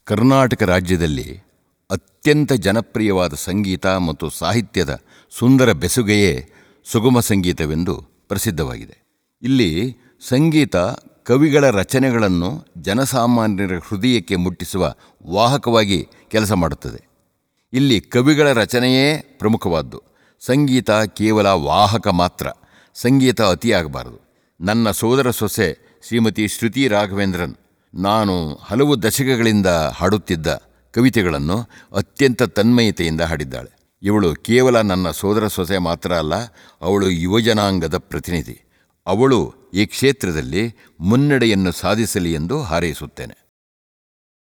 ಕರ್ನಾಟಕ ರಾಜ್ಯದಲ್ಲಿ ಅತ್ಯಂತ ಜನಪ್ರಿಯವಾದ ಸಂಗೀತ ಮತ್ತು ಸಾಹಿತ್ಯದ ಸುಂದರ ಬೆಸುಗೆಯೇ ಸುಗಮ ಸಂಗೀತವೆಂದು ಪ್ರಸಿದ್ಧವಾಗಿದೆ ಇಲ್ಲಿ ಸಂಗೀತ ಕವಿಗಳ ರಚನೆಗಳನ್ನು ಜನಸಾಮಾನ್ಯರ ಹೃದಯಕ್ಕೆ ಮುಟ್ಟಿಸುವ ವಾಹಕವಾಗಿ ಕೆಲಸ ಮಾಡುತ್ತದೆ ಇಲ್ಲಿ ಕವಿಗಳ ರಚನೆಯೇ ಪ್ರಮುಖವಾದ್ದು ಸಂಗೀತ ಕೇವಲ ವಾಹಕ ಮಾತ್ರ ಸಂಗೀತ ಅತಿಯಾಗಬಾರದು ನನ್ನ ಸೋದರ ಸೊಸೆ ಶ್ರೀಮತಿ ಶ್ರುತಿ ರಾಘವೇಂದ್ರನ್ ನಾನು ಹಲವು ದಶಕಗಳಿಂದ ಹಾಡುತ್ತಿದ್ದ ಕವಿತೆಗಳನ್ನು ಅತ್ಯಂತ ತನ್ಮಯತೆಯಿಂದ ಹಾಡಿದ್ದಾಳೆ ಇವಳು ಕೇವಲ ನನ್ನ ಸೋದರ ಸೊಸೆ ಮಾತ್ರ ಅಲ್ಲ ಅವಳು ಯುವಜನಾಂಗದ ಪ್ರತಿನಿಧಿ ಅವಳು ಈ ಕ್ಷೇತ್ರದಲ್ಲಿ ಮುನ್ನಡೆಯನ್ನು ಸಾಧಿಸಲಿ ಎಂದು ಹಾರೈಸುತ್ತೇನೆ